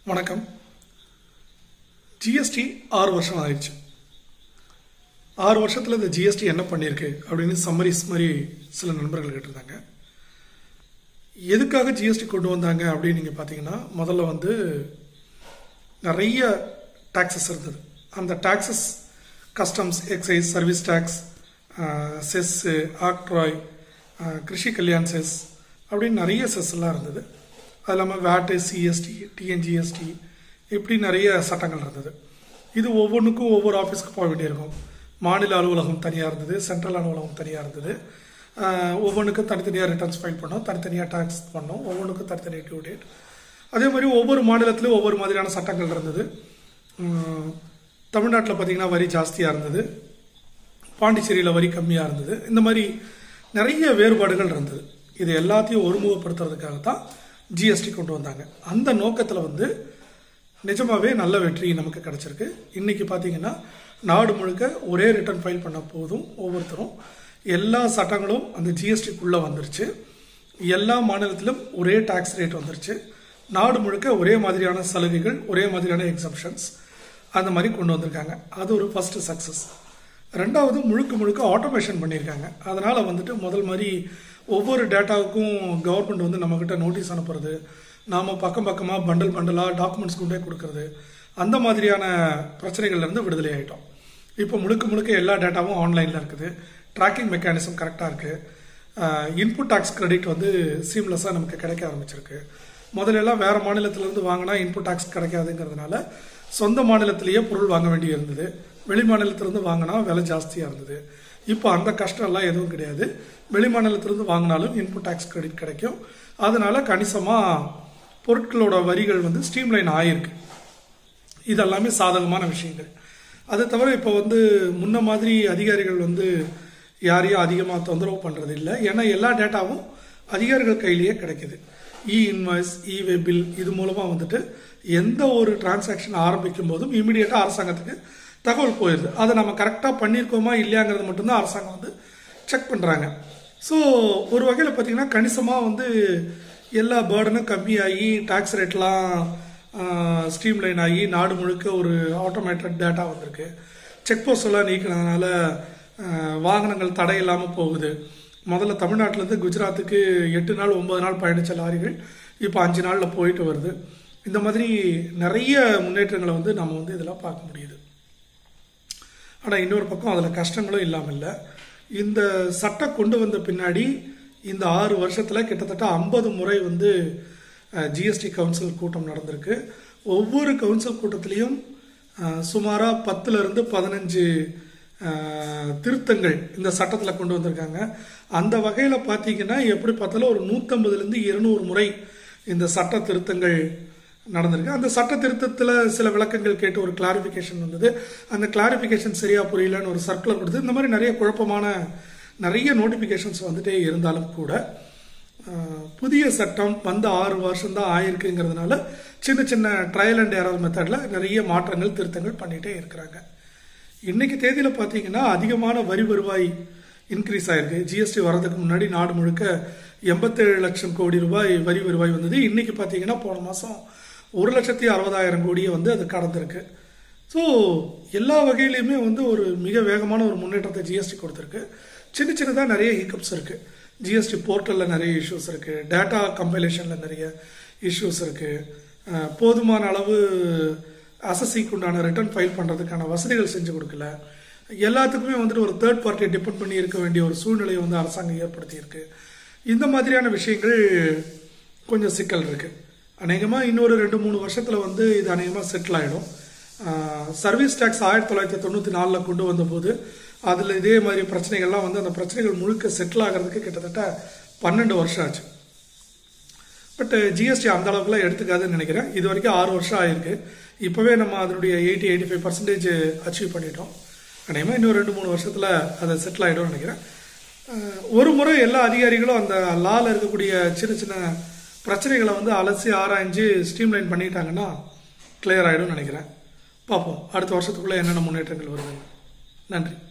வணக்கம் ஜிஎஸ்டி ஆறு வருஷம் ஆயிடுச்சு ஆறு வருஷத்தில் இந்த ஜிஎஸ்டி என்ன பண்ணியிருக்கு அப்படின்னு சம்மரிஸ் மாதிரி சில நண்பர்கள் கேட்டிருந்தாங்க எதுக்காக ஜிஎஸ்டி கொண்டு வந்தாங்க அப்படின்னு நீங்கள் பார்த்தீங்கன்னா முதல்ல வந்து நிறைய டாக்ஸஸ் இருந்தது அந்த taxes customs excise service tax cess octroi Krishi Kalyan cess அப்படின்னு நிறைய செஸ் எல்லாம் இருந்தது அது இல்லாமல் வேட்டு சிஎஸ்டி டிஎன்ஜிஎஸ்டி இப்படி நிறைய சட்டங்கள் இருந்தது இது ஒவ்வொன்றுக்கும் ஒவ்வொரு ஆஃபீஸ்க்கு போக வேண்டியிருக்கும் மாநில அலுவலகம் தனியாக இருந்தது சென்ட்ரல் அலுவலகம் தனியாக இருந்தது ஒவ்வொன்றுக்கும் தனித்தனியாக ரிட்டர்ன்ஸ் ஃபைல் பண்ணோம் தனித்தனியாக டேக்ஸ் பண்ணோம் ஒவ்வொன்றுக்கும் தனித்தனி டியூ டேட் அதே மாதிரி ஒவ்வொரு மாநிலத்திலும் ஒவ்வொரு மாதிரியான சட்டங்கள் இருந்தது தமிழ்நாட்டில் பார்த்தீங்கன்னா வரி ஜாஸ்தியாக இருந்தது பாண்டிச்சேரியில் வரி கம்மியாக இருந்தது இந்த மாதிரி நிறைய வேறுபாடுகள் இருந்தது இது எல்லாத்தையும் ஒருமுகப்படுத்துறதுக்காக தான் ஜிஎஸ்டி கொண்டு வந்தாங்க அந்த நோக்கத்தில் வந்து நிஜமாவே நல்ல வெற்றி நமக்கு கிடைச்சிருக்கு இன்னைக்கு பார்த்தீங்கன்னா நாடு முழுக்க ஒரே ரிட்டர்ன் ஃபைல் பண்ண போதும் ஒவ்வொருத்தரும் எல்லா சட்டங்களும் அந்த ஜிஎஸ்டிக்குள்ளே வந்துருச்சு எல்லா மாநிலத்திலும் ஒரே டாக்ஸ் ரேட் வந்துருச்சு நாடு முழுக்க ஒரே மாதிரியான சலுகைகள் ஒரே மாதிரியான எக்ஸம்ஷன்ஸ் அந்த மாதிரி கொண்டு வந்திருக்காங்க அது ஒரு ஃபர்ஸ்ட் சக்ஸஸ் ரெண்டாவது முழுக்க முழுக்க ஆட்டோமேஷன் பண்ணியிருக்காங்க அதனால் வந்துட்டு முதல் மாதிரி ஒவ்வொரு டேட்டாவுக்கும் கவர்மெண்ட் வந்து நம்மக்கிட்ட நோட்டீஸ் அனுப்புறது நாம் பக்கம் பக்கமாக பண்டல் பண்டலாக டாக்குமெண்ட்ஸ் கொண்டே கொடுக்கறது அந்த மாதிரியான பிரச்சனைகள்லேருந்து விடுதலை ஆகிட்டோம் இப்போ முழுக்க முழுக்க எல்லா டேட்டாவும் ஆன்லைனில் இருக்குது ட்ராக்கிங் மெக்கானிசம் கரெக்டாக இருக்குது இன்புட் டாக்ஸ் கிரெடிட் வந்து சீம்லெஸ்ஸாக நமக்கு கிடைக்க ஆரம்பிச்சிருக்கு முதல்ல எல்லாம் வேறு மாநிலத்திலேருந்து வாங்கினா இன்புட் டாக்ஸ் கிடைக்காதுங்கிறதுனால சொந்த மாநிலத்திலேயே பொருள் வாங்க வேண்டி இருந்தது வெளி மாநிலத்திலிருந்து வாங்கினா விலை ஜாஸ்தியாக இருந்தது இப்போ அந்த கஷ்டம்லாம் எதுவும் கிடையாது வெளி மாநிலத்திலிருந்து வாங்கினாலும் இன்புட் டேக்ஸ் கிரெடிட் கிடைக்கும் அதனால கணிசமாக பொருட்களோட வரிகள் வந்து ஸ்ட்ரீம்லைன் ஆகிருக்கு இதெல்லாமே சாதகமான விஷயங்கள் அது தவிர இப்போ வந்து முன்ன மாதிரி அதிகாரிகள் வந்து யாரையும் அதிகமாக தொந்தரவு பண்ணுறது இல்லை ஏன்னா எல்லா டேட்டாவும் அதிகாரிகள் கையிலேயே கிடைக்குது இ இன்வாய்ஸ் இ வே பில் இது மூலமாக வந்துட்டு எந்த ஒரு டிரான்சாக்ஷன் ஆரம்பிக்கும் போதும் இமீடியட்டாக அரசாங்கத்துக்கு தகவல் போயிடுது அதை நம்ம கரெக்டாக பண்ணியிருக்கோமா இல்லையாங்கிறது மட்டும்தான் அரசாங்கம் வந்து செக் பண்ணுறாங்க ஸோ ஒரு வகையில் பார்த்தீங்கன்னா கணிசமாக வந்து எல்லா பேர்டனும் கம்மியாகி டாக்ஸ் ரேட்லாம் ஸ்ட்ரீம்லைன் ஆகி நாடு முழுக்க ஒரு ஆட்டோமேட்டட் டேட்டா வந்திருக்கு செக் போஸ்ட் எல்லாம் நீக்கினதுனால வாகனங்கள் தடை இல்லாமல் போகுது முதல்ல தமிழ்நாட்டிலேருந்து குஜராத்துக்கு எட்டு நாள் ஒன்பது நாள் பயணித்த லாரிகள் இப்போ அஞ்சு நாளில் போயிட்டு வருது இந்த மாதிரி நிறைய முன்னேற்றங்களை வந்து நம்ம வந்து இதெல்லாம் பார்க்க முடியுது ஆனால் இன்னொரு பக்கம் அதில் கஷ்டங்களும் இல்லாமல் இல்லை இந்த சட்டம் கொண்டு வந்த பின்னாடி இந்த ஆறு வருஷத்தில் கிட்டத்தட்ட ஐம்பது முறை வந்து ஜிஎஸ்டி கவுன்சில் கூட்டம் நடந்திருக்கு ஒவ்வொரு கவுன்சில் கூட்டத்திலையும் சுமாராக பத்துலேருந்து பதினஞ்சு திருத்தங்கள் இந்த சட்டத்தில் கொண்டு வந்திருக்காங்க அந்த வகையில் பார்த்தீங்கன்னா எப்படி பார்த்தாலும் ஒரு நூற்றம்பதுலேருந்து இருநூறு முறை இந்த சட்ட திருத்தங்கள் நடந்திருக்கு அந்த சட்ட திருத்தத்தில் சில விளக்கங்கள் கேட்டு ஒரு கிளாரிஃபிகேஷன் வந்தது அந்த கிளாரிஃபிகேஷன் சரியா புரியலன்னு ஒரு சர்க்குலர் கொடுத்து இந்த மாதிரி நிறைய குழப்பமான நிறைய நோட்டிஃபிகேஷன்ஸ் வந்துட்டே இருந்தாலும் கூட புதிய சட்டம் வந்த ஆறு வருஷம் தான் ஆயிருக்குங்கிறதுனால சின்ன சின்ன ட்ரையல் அண்ட் ஏரர் மெத்தடில் நிறைய மாற்றங்கள் திருத்தங்கள் பண்ணிகிட்டே இருக்கிறாங்க இன்னைக்கு தேதியில் பார்த்தீங்கன்னா அதிகமான வரி வருவாய் இன்க்ரீஸ் ஆயிருக்கு ஜிஎஸ்டி வர்றதுக்கு முன்னாடி நாடு முழுக்க எண்பத்தேழு லட்சம் கோடி ரூபாய் வரி வருவாய் வந்தது இன்னைக்கு பார்த்தீங்கன்னா போன மாதம் ஒரு லட்சத்தி அறுபதாயிரம் கோடியை வந்து அது கடந்திருக்கு ஸோ எல்லா வகையிலையுமே வந்து ஒரு மிக வேகமான ஒரு முன்னேற்றத்தை ஜிஎஸ்டி கொடுத்துருக்கு சின்ன சின்னதாக நிறைய ஹிக்கப்ஸ் இருக்குது ஜிஎஸ்டி போர்ட்டலில் நிறைய இஷ்யூஸ் இருக்குது டேட்டா கம்பைலேஷனில் நிறைய இஷ்யூஸ் இருக்குது போதுமான அளவு அசசிக்கு உண்டான ரிட்டர்ன் ஃபைல் பண்ணுறதுக்கான வசதிகள் செஞ்சு கொடுக்கல எல்லாத்துக்குமே வந்துட்டு ஒரு தேர்ட் பார்ட்டியை டிபெண்ட் பண்ணி இருக்க வேண்டிய ஒரு சூழ்நிலையை வந்து அரசாங்கம் ஏற்படுத்தியிருக்கு இந்த மாதிரியான விஷயங்கள் கொஞ்சம் சிக்கல் இருக்குது அநேகமாக இன்னொரு ரெண்டு மூணு வருஷத்தில் வந்து இது அநேகமாக செட்டில் ஆகிடும் சர்வீஸ் டேக்ஸ் ஆயிரத்தி தொள்ளாயிரத்தி தொண்ணூற்றி நாலில் கொண்டு வந்தபோது அதில் இதே மாதிரி பிரச்சனைகள்லாம் வந்து அந்த பிரச்சனைகள் முழுக்க செட்டில் ஆகிறதுக்கு கிட்டத்தட்ட பன்னெண்டு வருஷம் ஆச்சு பட் ஜிஎஸ்டி அந்த அளவுக்குலாம் எடுத்துக்காதுன்னு நினைக்கிறேன் இது வரைக்கும் ஆறு வருஷம் ஆயிருக்கு இப்போவே நம்ம அதனுடைய eighty eighty five percentage achieve பண்ணிட்டோம் அநேகமாக இன்னும் ரெண்டு மூணு வருஷத்தில் அதை செட்டில் ஆகிடும்னு நினைக்கிறேன் ஒரு முறை எல்லா அதிகாரிகளும் அந்த லாவில் இருக்கக்கூடிய சின்ன சின்ன பிரச்சனைகளை வந்து அலசி ஆராய்ஞ்சு ஸ்ட்ரீம்லைன் பண்ணிட்டாங்கன்னா கிளியர் ஆகிடும்னு நினைக்கிறேன் பார்ப்போம் அடுத்த வருஷத்துக்குள்ளே என்னென்ன முன்னேற்றங்கள் வருதுன்னு நன்றி